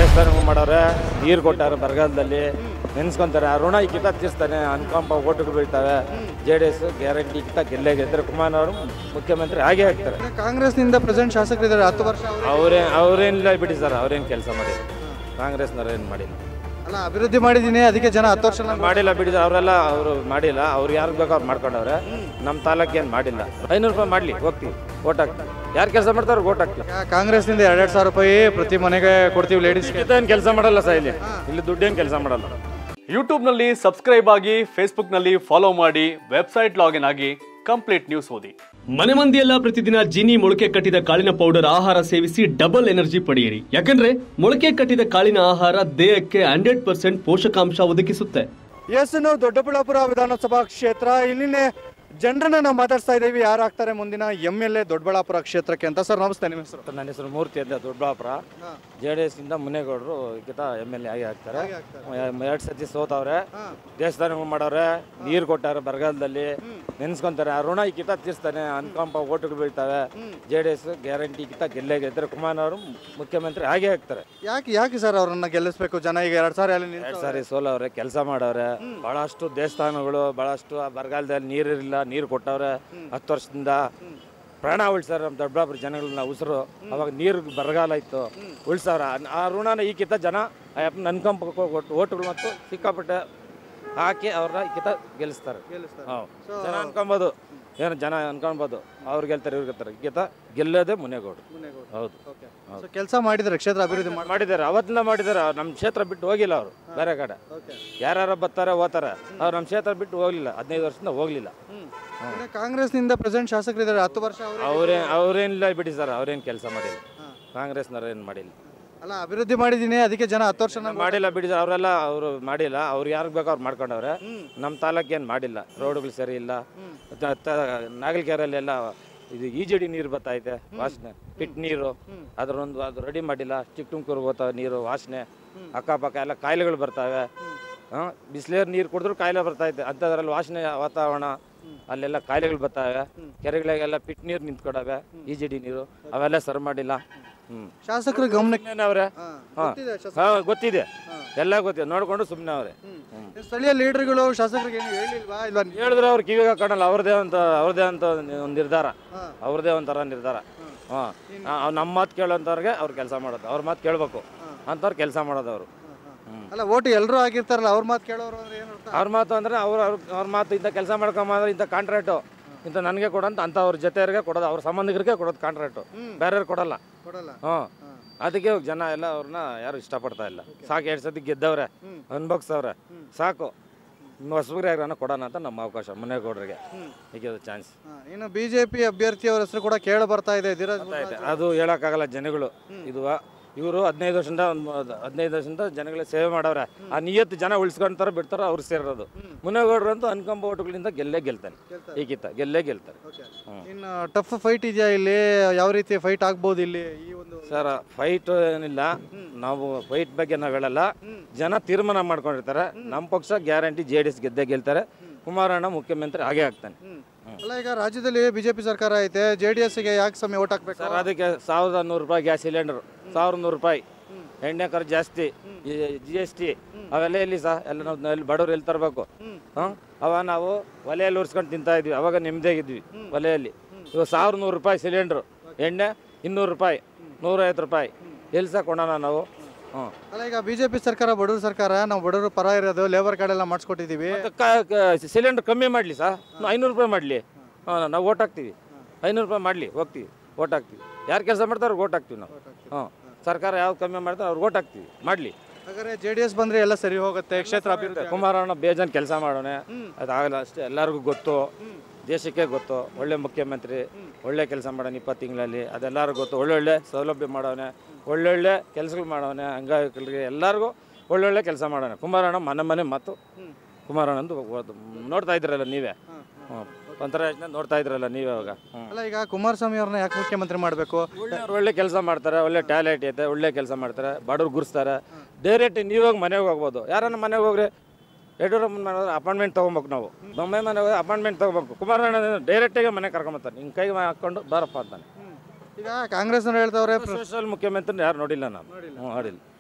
ದೇವಸ್ಥಾನ ಮಾಡವ್ರೆ ನೀರು ಕೊಟ್ಟಾರೆ ಬರಗಾಲದಲ್ಲಿ ನೆನ್ಸ್ಕೊಂತಾರೆ ಆ ಋಣ ಈ ಕಿತ ತೀರ್ಸ್ತಾನೆ ಅನ್ಕಂಪ ಓಟುಗಳು ಬೀಳ್ತವೆ ಜೆ ಡಿ ಎಸ್ ಗ್ಯಾರಂಟಿ ಕಿತ ಗೆಲ್ಲೇ ಗೆದ್ದರೆ ಕುಮಾರನವರು ಮುಖ್ಯಮಂತ್ರಿ ಆಗೇ ಆಗ್ತಾರೆ ಇನ್ನು ಕಾಂಗ್ರೆಸ್ನಿಂದ ಪ್ರೆಸೆಂಟ್ ಶಾಸಕರಿದ್ದಾರೆ ಹತ್ತು ವರ್ಷ ಅವ್ರು- ಅವರೇ ಅವರೇನಿಲ್ಲ ಬಿಡಿ ಸರ್ ಅವ್ರೇನು ಕೆಲಸ ಮಾಡಿಲ್ಲ ಕಾಂಗ್ರೆಸ್ನವ್ರು ಏನು ಮಾಡಿಲ್ಲ ಅಲ್ಲ ಅಭಿವೃದ್ಧಿ ಮಾಡಿದ್ದೀನಿ ಅದಕ್ಕೆ ಜನ ಹತ್ತು ವರ್ಷ ನಂಗೆ ಮಾಡಿಲ್ಲ ಬಿಡಿ ಅವರೆಲ್ಲ ಅವರು ಮಾಡಿಲ್ಲ ಅವ್ರು ಯಾರು ಬೇಕೋ ಅವ್ರು ಮಾಡ್ಕೊಂಡವ್ರೆ ನಮ್ಮ ತಾಲೂಕು ಏನು ಮಾಡಿಲ್ಲ ಐನೂರು ರೂಪಾಯಿ ಮಾಡಲಿ ಹೋಗ್ತೀವಿ ಓಟ್ ಹಾಕ್ತೀವಿ ಯಾರು ಕೆಲಸ ಮಾಡ್ತಾರೆ ಓಟ್ ಹಾಕ್ತೀವಿ ಈಗ ಕಾಂಗ್ರೆಸ್ನಿಂದ ಎರಡೆರಡು ಸಾವಿರ ರೂಪಾಯಿ ಪ್ರತಿ ಮನೆಗೆ ಕೊಡ್ತೀವಿ ಲೇಡೀಸ್ಗೆ ಏನು ಕೆಲಸ ಮಾಡಲ್ಲ ಸರ್ ಇಲ್ಲಿ ಇಲ್ಲಿ ದುಡ್ಡೇನು ಕೆಲಸ ಮಾಡಲ್ಲ ಯೂಟ್ಯೂಬ್ನಲ್ಲಿ ಸಬ್ಸ್ಕ್ರೈಬ್ ಆಗಿ ಫೇಸ್ಬುಕ್ನಲ್ಲಿ ಫಾಲೋ ಮಾಡಿ ವೆಬ್ಸೈಟ್ ಲಾಗಿನ್ ಆಗಿ ಕಂಪ್ಲೀಟ್ ನ್ಯೂಸ್ ಓದಿ ಮನೆ ಮಂದಿಯೆಲ್ಲ ಪ್ರತಿದಿನ ಜೀನಿ ಮೊಳಕೆ ಕಟ್ಟಿದ ಕಾಳಿನ ಪೌಡರ್ ಆಹಾರ ಸೇವಿಸಿ ಡಬಲ್ ಎನರ್ಜಿ ಪಡೆಯಿರಿ ಯಾಕಂದ್ರೆ ಮೊಳಕೆ ಕಟ್ಟಿದ ಕಾಳಿನ ಆಹಾರ ದೇಹಕ್ಕೆ ಹಂಡ್ರೆಡ್ ಪರ್ಸೆಂಟ್ ಪೋಷಕಾಂಶ ಒದಗಿಸುತ್ತೆ ಎಸ್ ನಾವು ದೊಡ್ಡಬಳ್ಳಾಪುರ ವಿಧಾನಸಭಾ ಕ್ಷೇತ್ರ ಇಲ್ಲಿನೇ ಜನರನ್ನ ನಾವು ಮಾತಾಡ್ತಾ ಇದ್ದೀವಿ ಯಾರು ಆಗ್ತಾರೆ ಮುಂದಿನ ಎಮ್ ಎಲ್ ಎ ದೊಡ್ಡಬಳ್ಳಾಪುರ ಕ್ಷೇತ್ರಕ್ಕೆ ಅಂತ ಸರ್ ನಮಸ್ತೆ ನಿಮ್ಮ ಹೆಸರು ನನ್ನ ಹೆಸರು ಮೂರ್ತಿ ಅಂತ ದೊಡ್ಡಬಳ್ಳಾಪುರ ಜೆ ಡಿ ಎಸ್ ಇಂದ ಮುನೇಗೌಡರು ಈಗಿತ ಎಮ್ ಎಲ್ ಎ ಆಗಿ ಆಗ್ತಾರೆ ಎರಡು ಸತಿ ಸೋತವ್ರೆ ದೇವಸ್ಥಾನಗಳು ಮಾಡವ್ರೆ ನೀರು ಕೊಟ್ಟಾರೆ ಬರಗಾಲದಲ್ಲಿ ನೆನ್ಸ್ಕೊಂತಾರೆ ಆ ಋಣ ಈ ಕಿತ ತೀರ್ಸ್ತಾನೆ ಅನ್ಕಂಪ ಓಟುಗಳು ಬೀಳ್ತವೆ ಜೆ ಡಿ ಎಸ್ ಗ್ಯಾರಂಟಿ ಕಿತ ಗೆಲ್ಲೇ ಗೆದ್ದರೆ ಕುಮಾರನವರು ಮುಖ್ಯಮಂತ್ರಿ ಆಗೇ ಆಗ್ತಾರೆ ಯಾಕೆ ಯಾಕೆ ಸರ್ ಅವ್ರನ್ನ ಗೆಲ್ಲಿಸ್ಬೇಕು ಜನ ಈಗ ಎರಡು ಸಾವಿರ ಅಲ್ಲಿ ಎರಡು ಸಾರಿ ಸೋಲವ್ರೆ ಕೆಲಸ ಮಾಡವ್ರೆ ಬಹಳಷ್ಟು ದೇವಸ್ಥಾನಗಳು ಬಹಳಷ್ಟು ಆ ಬರಗಾಲದಲ್ಲಿ ನೀರಿರಲಿಲ್ಲ ನೀರು ಕೊಟ್ಟವ್ರೆ ಹತ್ತು ವರ್ಷದಿಂದ ಪ್ರಾಣ ಉಳಿಸ್ಯಾರ ನಮ್ಮ ದೊಡ್ಡಬಳ್ಳಾಪುರ ಜನಗಳನ್ನ ಉಸಿರು ಅವಾಗ ನೀರು ಬರಗಾಲ ಇತ್ತು ಉಳಿಸವ್ರ ಆ ಋಣನ ಈ ಕಿತ್ತ ಜನ ಆ ಯಪ್ಪನ ಅನ್ಕಂಪ ಓಟುಗಳು ಮತ್ತು ಸಿಕ್ಕಾಪಟ್ಟೆ ಹಾಕಿ ಅವ್ರನ್ನ ಈ ಕಿತ್ತ ಗೆಲ್ಲಿಸ್ತಾರೆ ಹೌದು ಜನ ಅನ್ಕೊಬೋದು ಏನು ಜನ ಅನ್ಕೊಬೋದು ಅವ್ರು ಗೆಲ್ತಾರೆ ಇವ್ರು ಗೆಲ್ತಾರೆ ಈ ಕಿತ್ತ ಗೆಲ್ಲೋದೇ ಮುನೇಗೌಡರು ಹೌದು ಸೊ ಕೆಲಸ ಮಾಡಿದ್ದಾರೆ ಕ್ಷೇತ್ರ ಅಭಿವೃದ್ಧಿ ಮಾಡಿ ಮಾಡಿದ್ದಾರೆ ಅವತ್ತಿಂದ ಮಾಡಿದ್ದಾರೆ ನಮ್ಮ ಕ್ಷೇತ್ರ ಬಿಟ್ಟು ಹೋಗಿಲ್ಲ ಅವರು ಬೇರೆ ಕಡೆ ಯಾರ್ಯಾರ ಬರ್ತಾರೆ ಹೋಗ್ತಾರೆ ಅವ್ರು ನಮ್ಮ ಕ್ಷೇತ್ರ ಬಿಟ್ಟು ಹೋಗ್ಲಿಲ್ಲ ಹದಿನೈದು ವರ್ಷದಿಂದ ಹೋಗ್ಲಿಲ್ಲ ಇನ್ನು ಕಾಂಗ್ರೆಸ್ನಿಂದ ಪ್ರೆಸೆಂಟ್ ಶಾಸಕರಿದ್ದಾರೆ ಹತ್ತು ವರ್ಷ ಅವ್ರು ಅವ್ರೇ ಅವ್ರೇನಿಲ್ಲ ಬಿಡಿ ಸರ್ ಅವ್ರೇನು ಕೆಲಸ ಮಾಡಿಲ್ಲ ಕಾಂಗ್ರೆಸ್ನವ್ರು ಏನು ಮಾಡಿಲ್ಲ ಅಲ್ಲ ಅಭಿವೃದ್ಧಿ ಮಾಡಿದ್ದೀನಿ ಅದಕ್ಕೆ ಜನ ಹತ್ತು ವರ್ಷ ನಂಗೆ ಮಾಡಿಲ್ಲ ಬಿಡಿ ಸರ್ ಅವರೆಲ್ಲ ಅವರು ಮಾಡಿಲ್ಲ ಅವ್ರು ಯಾರಿಗೆ ಬೇಕೋ ಅವ್ರು ಮಾಡ್ಕೊಂಡವ್ರೆ ನಮ್ಮ ತಾಲೂಕು ಏನು ಮಾಡಿಲ್ಲ ರೋಡ್ಗಳು ಸರಿ ಇಲ್ಲ ತ- ತ- ನಾಗಲ್ಕೆರೆಯಲ್ಲೆಲ್ಲ ಇದು ಈಜಡಿ ನೀರು ಬರ್ತೈತೆ ವಾಸನೆ ಪಿಟ್ ನೀರು ಅದರೊಂದು ಅದು ರೆಡಿ ಮಾಡಿಲ್ಲ ಚಿಕ್ಕ ತುಮಕೂರು ಹೋಗ್ತಾವೆ ನೀರು ವಾಸನೆ ಅಕ್ಕಪಕ್ಕ ಎಲ್ಲ ಕಾಯಿಲೆಗಳು ಬರ್ತವೆ ಹಾಂ ಬಿಸಿಲೇರು ನೀರು ಕುಡಿದ್ರು ಕಾಯಿಲೆ ಬರ್ತೈತೆ ಅಂಥದ್ರಲ್ಲಿ ವಾಸನೆ ವಾತಾವರಣ ಅಲ್ಲೆಲ್ಲ ಕಾಯಿಲೆಗಳು ಬರ್ತವೆ ಕೆರೆಗಳಿಗೆಲ್ಲ ಪಿಟ್ ನೀರು ನಿಂತ್ಕೊಡವೆ ಈಜಡಿ ನೀರು ಅವೆಲ್ಲ ಸರಿ ಮಾಡಿಲ್ಲ ಹ್ಞೂ ಶಾಸಕರ ಗಮನಕ್ಕೆ ಅವ್ರೆ ಗೊತ್ತಿದೆ ಹಾ ಗೊತ್ತಿದೆ ಎಲ್ಲ ಗೊತ್ತಿದೆ ನೋಡ್ಕೊಂಡು ಸುಮ್ಮನೆ ಅವ್ರೆ ಸ್ಥಳೀಯ ಲೀಡರ್ಗಳು ಶಾಸಕರಿಗೆ ಏನು ಹೇಳಿಲ್ವಾ ಇಲ್ಲ ಹೇಳಿದ್ರೆ ಅವ್ರು ಕಿವಿಗೆ ಹಾಕೋಣಲ್ಲ ಅವ್ರದೇ ಅಂತ ಅವ್ರದೇ ಅಂತ ಒಂದು ನಿರ್ಧಾರ ಅವ್ರದೇ ಒಂಥರ ನಿರ್ಧಾರ ಹಾಂ ನಮ್ಮ ಮಾತು ಕೇಳೋಂಥವ್ರಿಗೆ ಅವ್ರು ಕೆಲಸ ಮಾಡೋದು ಅವ್ರ ಮಾತು ಕೇಳಬೇಕು ಅಂಥವ್ರು ಕೆಲಸ ಮಾಡೋದು ಅವರು ಹ್ಞೂ ಅಲ್ಲ ಓಟು ಎಲ್ಲರೂ ಆಗಿರ್ತಾರಲ್ಲ ಅವ್ರ ಮಾತು ಕೇಳೋರು ಅಂದ್ರೆ ಏನು ಅರ್ಥ ಅವ್ರ ಮಾತು ಅಂದರೆ ಅವ್ರು ಅವ್ರ ಅವ್ರ ಮಾತು ಇಂಥ ಕೆಲಸ ಮಾಡ್ಕೊಂಬಂದ್ರೆ ಇಂಥ ಕಾಂಟ್ರಾಕ್ಟು ಇಂಥ ನನಗೆ ಕೊಡಂತ ಅಂಥ ಅವ್ರ ಜೊತೆಯವ್ರಿಗೆ ಕೊಡೋದು ಅವ್ರ ಸಂಬಂಧಿಕರಿಗೆ ಕೊಡೋದು ಕಾಂಟ್ರಾಕ್ಟು ಬೇರೆಯವ್ರು ಕೊಡಲ್ಲ ಕೊಡಲ್ಲ ಹ್ಞೂ ಅದಕ್ಕೆ ಜನ ಎಲ್ಲ ಅವ್ರನ್ನ ಯಾರು ಇಷ್ಟಪಡ್ತಾ ಇಲ್ಲ ಸಾಕು ಎರಡು ಸತಿ ಗೆದ್ದವ್ರೆ ಅನ್ಭೋಗ್ಸವ್ರೆ ಸಾಕು ಹೊಸಬ್ರಿಗೆ ಯಾರನ್ನ ಕೊಡೋಣ ಅಂತ ನಮ್ಮ ಅವಕಾಶ ಮುನೇಗೌಡರಿಗೆ ಈಗ ಚಾನ್ಸ್ ಹಾ, ಇನ್ನು ಬಿಜೆಪಿ ಅಭ್ಯರ್ಥಿಯವರ ಹೆಸರು ಕೂಡ ಕೇಳ ಬರ್ತಾ ಇದೆ ಧೀರಜ್ ಅದು ಹೇಳೋಕ್ಕಾಗಲ್ಲ ಜನಗಳು ಇದು ಇವರು ಹದಿನೈದು ವರ್ಷದಿಂದ ಒಂದು ಹದಿನೈದು ವರ್ಷದಿಂದ ಜನಗಳ ಸೇವೆ ಮಾಡವ್ರೆ ಆ ನಿಯತ್ತು ಜನ ಉಳಿಸ್ಕೊಂತಾರ ಬಿಡ್ತಾರ ಅವ್ರು ಸೇರೋದು ಮುನೇಗೌಡರು ಅಂತೂ ಅನ್ಕೊಂಬ ಓಟುಗಳಿಂದ ಗೆಲ್ಲೇ ಗೆಲ್ತಾನೆ ಈಗಿತ್ತ ಗೆಲ್ಲೇ ಗೆಲ್ತಾರೆ ಹ್ಮ್. ಇನ್ನು ಟಫ್ ಫೈಟ್ ಇದೆಯಾ ಇಲ್ಲಿ ಯಾವ ರೀತಿ ಫೈಟ್ ಆಗ್ಬೋದು ಇಲ್ಲಿ ಈ ಒಂದು ಸರ್ ಫೈಟ್ ಏನಿಲ್ಲ ನಾವು ಫೈಟ್ ಬಗ್ಗೆ ನಾವು ಹೇಳಲ್ಲ ಜನ ತೀರ್ಮಾನ ಮಾಡ್ಕೊಂಡಿರ್ತಾರೆ ನಮ್ಮ ಪಕ್ಷ ಗ್ಯಾರಂಟಿ ಜೆ ಡಿ ಎಸ್ ಗೆದ್ದೇ ಗೆಲ್ತಾರೆ ಕುಮಾರಣ್ಣ ಮುಖ್ಯಮಂತ್ರಿ ಆಗೇ ಆಗ್ತಾನೆ ಅಲ್ಲ ಈಗ ರಾಜ್ಯದಲ್ಲಿ ಬಿಜೆಪಿ ಸರ್ಕಾರ ಐತೆ ಜೆ ಡಿ ಎಸ್ಗೆ ಯಾಕೆ ಸಮಯ ಓಟ್ ಹಾಕ್ಬೇಕು ಸರ್ ಅದಕ್ಕೆ ಸಾವಿರದ ನೂರು ರೂಪಾಯಿ ಗ್ಯಾಸ್ ಸಿಲಿಂಡರ್ ಸಾವಿರದ ನೂರು ರೂಪಾಯಿ ಎಣ್ಣೆ ಖರ್ಚು ಜಾಸ್ತಿ ಜಿ ಎಸ್ ಟಿ ಅವೆಲ್ಲ ಎಲ್ಲಿ ಸಹ ಎಲ್ಲ ನಾವು ಎಲ್ಲಿ ಬಡವ್ರು ಎಲ್ಲಿ ತರಬೇಕು ಹಾಂ ಅವ ನಾವು ಒಲೆಯಲ್ಲಿ ಉರ್ಸ್ಕೊಂಡು ತಿಂತಾ ಇದ್ವಿ ಅವಾಗ ನೆಮ್ಮದಿಯಾಗಿದ್ವಿ ಒಲೆಯಲ್ಲಿ ಇವಾಗ ಸಾವಿರ ನೂರು ರೂಪಾಯಿ ಸಿಲಿಂಡ್ರು ಎಣ್ಣೆ ಇನ್ನೂರು ರೂಪಾಯಿ ನೂರೈವತ್ತು ರೂಪಾಯಿ ಎಲ್ಲಿ ಸಹ ಕೊಡೋಣ ನಾವು ಹ್ಞೂ ಅಲ್ಲ ಈಗ ಬಿಜೆಪಿ ಸರ್ಕಾರ ಬಡವ್ರ ಸರ್ಕಾರ ನಾವು ಬಡವರು ಪರ ಇರೋದು ಲೇಬರ್ ಕಾರ್ಡ್ ಎಲ್ಲ ಮಾಡಿಸ್ಕೊಟ್ಟಿದ್ದೀವಿ ಸಿಲಿಂಡರ್ ಕಮ್ಮಿ ಮಾಡಲಿ ಸರ್ ಐನೂರು ರೂಪಾಯಿ ಮಾಡಲಿ ಹಾಂ ನಾವು ಓಟ್ ಹಾಕ್ತೀವಿ ಐನೂರು ರೂಪಾಯಿ ಮಾಡಲಿ ಹೋಗ್ತೀವಿ ಓಟ್ ಹಾಕ್ತೀವಿ ಯಾರು ಕೆಲಸ ಮಾಡ್ತಾರೆ ಅವ್ರಿಗೆ ಓಟ್ ಹಾಕ್ತೀವಿ ನಾವು ಹಾಂ ಸರ್ಕಾರ ಯಾವ್ದು ಕಮ್ಮಿ ಮಾಡ್ತಾರೆ ಅವ್ರಿಗೆ ಓಟ್ ಹಾಕ್ತೀವಿ ಮಾಡಲಿ ಹಾಗಾದ್ರೆ ಜೆ ಡಿ ಎಸ್ ಬಂದ್ರೆ ಎಲ್ಲ ಸರಿ ಹೋಗುತ್ತೆ ಕ್ಷೇತ್ರ ಅಭಿವೃದ್ಧಿ ಕುಮಾರಣ್ಣ ಬೇಜಾನ್ ಕೆಲಸ ಮಾಡೋಣ ಅದಾಗಲ್ಲ ಅಷ್ಟೇ ಎಲ್ಲರಿಗೂ ಗೊತ್ತು ದೇಶಕ್ಕೆ ಗೊತ್ತು ಒಳ್ಳೆ ಮುಖ್ಯಮಂತ್ರಿ ಒಳ್ಳೆ ಕೆಲಸ ಮಾಡೋಣ ಇಪ್ಪತ್ತು ತಿಂಗಳಲ್ಲಿ ಅದೆಲ್ಲರಿಗೂ ಗೊತ್ತು ಒಳ್ಳೊಳ್ಳೆ ಸೌಲಭ್ಯ ಮಾಡೋನೆ ಒಳ್ಳೊಳ್ಳೆ ಕೆಲಸಗಳು ಮಾಡೋನೆ ಅಂಗವಿಕಲರಿಗೆ ಎಲ್ಲರಿಗೂ ಒಳ್ಳೊಳ್ಳೆ ಕೆಲಸ ಮಾಡೋಣ ಕುಮಾರಣ್ಣ ಮನೆ ಮನೆ ಮಾತು ಕುಮಾರಣ್ಣಂದು ಹೋಗೋದು. ನೋಡ್ತಾ ಇದ್ರಲ್ಲ ನೀವೇ ಹ್ಞೂ ಒಂಥರ ಯೋಚ್ನೆ ನೋಡ್ತಾ ಇದ್ರಲ್ಲ ನೀವೇ ಅವಾಗ ಹ್ಞೂ ಅಲ್ಲ ಈಗ ಕುಮಾರಸ್ವಾಮಿ ಅವ್ರನ್ನ ಯಾಕೆ ಮುಖ್ಯಮಂತ್ರಿ ಮಾಡಬೇಕು ಒಳ್ಳೆಯವ್ರು ಒಳ್ಳೆ ಕೆಲಸ ಮಾಡ್ತಾರೆ ಒಳ್ಳೆ ಟ್ಯಾಲೆಂಟ್ ಐತೆ ಒಳ್ಳೆ ಕೆಲಸ ಮಾಡ್ತಾರೆ ಬಡವ್ರು ಗುರ್ಸ್ತಾರೆ ಡೈರೆಕ್ಟ್ ನೀವಾಗ ಮನೆಗೆ ಹೋಗ್ಬೋದು ಯಾರನ್ನ ಮನೆಗೆ ಹೋಗ್ರಿ ಯಡಿಯೂರಪ್ಪನ ಮನೆ ಅಪಾಯಿಂಟ್ಮೆಂಟ್ ತೊಗೊಬೇಕು ನಾವು ಬೊಂಬೆ ಮನೆಗೆ ಹೋಗಿ ಅಪಾಯಿಂಟ್ಮೆಂಟ್ ತೊಗೋಬೇಕು ಕುಮಾರಣ್ಣ ಡೈರೆಕ್ಟಾಗಿ ಮನೆ ಕರ್ಕೊಂಬರ್ತಾನೆ ಹಿಂಗೆ ಕೈಗೆ ಹಾಕ್ಕೊಂಡು ಬಾರಪ್ಪ ಅಂತಾನೆ ಈಗ ಕಾಂಗ್ರೆಸ್ ಹೇಳ್ತವ್ರೆ ಸೋಷಿಯಲ್ ಮುಖ್ಯಮಂತ್ರಿ ಯಾರು ನೋಡಿಲ್ಲ ನಾನು ಹ್ಞೂ ನೋಡಿಲ್ಲ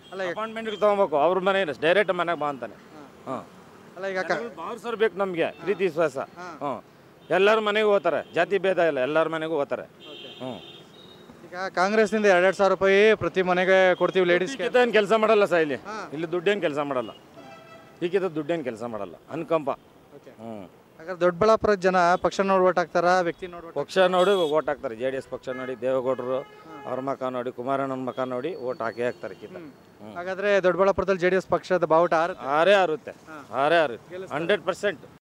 ಅಲ್ಲ ಈಗ- ಅಪಾಯಿಂಟ್ಮೆಂಟ್ಗೆ ತೊಗೊಬೇಕು ಅವ್ರ ಮನೆ ಡೈರೆಕ್ಟ್ ಮನೆಗೆ ಬಾ ಅಂತಾನೆ ಹಾಂ ಅಲ್ಲ ಈಗ ಕ- ಭಾವಿಸೋರು ಬೇಕು ನಮಗೆ ಪ್ರೀತಿ ವಿಶ್ವಾಸ ಹ್ಞೂ ಎಲ್ಲರ ಮನೆಗೂ ಹೋಗ್ತಾರೆ ಜಾತಿ ಭೇದ ಇಲ್ಲ ಎಲ್ಲರ ಮನೆಗೂ ಹೋಗ್ತಾರೆ ಹ್ಞೂ ಈಗ ಕಾಂಗ್ರೆಸ್ನಿಂದ ಎರಡೆರಡು ಸಾವಿರ ರೂಪಾಯಿ ಪ್ರತಿ ಮನೆಗೆ ಕೊಡ್ತೀವಿ ಲೇಡೀಸ್ಗೆ ಏನು ಕೆಲಸ ಮಾಡಲ್ಲ ಸಹ ಇಲ್ಲಿ ಇಲ್ಲಿ ದುಡ್ಡೇನು ಕೆಲಸ ಮಾಡಲ್ಲ ಈಗಿದ ದುಡ್ಡೇನು ಕೆಲಸ ಮಾಡಲ್ಲ ಅನ್ಕಂಪ ಹ್ಞೂ ಹಾಗಾದ್ರೆ ದೊಡ್ಡಬಳ್ಳಾಪುರ ಜನ ಪಕ್ಷ ನೋಡಿ ಓಟ್ ಹಾಕ್ತಾರಾ ವ್ಯಕ್ತಿ ನೋಡಿ vote ಪಕ್ಷ ನೋಡಿ ಓಟ್ ಹಾಕ್ತಾರೆ ಜೆ ಡಿ ಎಸ್ ಪಕ್ಷ ನೋಡಿ ದೇವೇಗೌಡರು ಅವ್ರ ಮಕ ನೋಡಿ ಕುಮಾರಣ್ಣನ ಮಕ ನೋಡಿ ಓಟ್ ಹಾಕಿ ಹಾಕ್ತಾರೆ ಕಿತ್ತ ಹಾಕ್ತಾರೆ? ಹಾಗಾದ್ರೆ ದೊಡ್ಡಬಳ್ಳಾಪುರದಲ್ಲಿ ಜೆ ಡಿ ಎಸ್ ಪಕ್ಷದ ಬಾವುಟ ಆರುತ್ತೆ ಆರೇ ಆರುತ್ತೆ ಆರೇ ಆರುತ್ತೆ ಹಂಡ್ರೆಡ್ ಪರ್ಸೆಂಟ್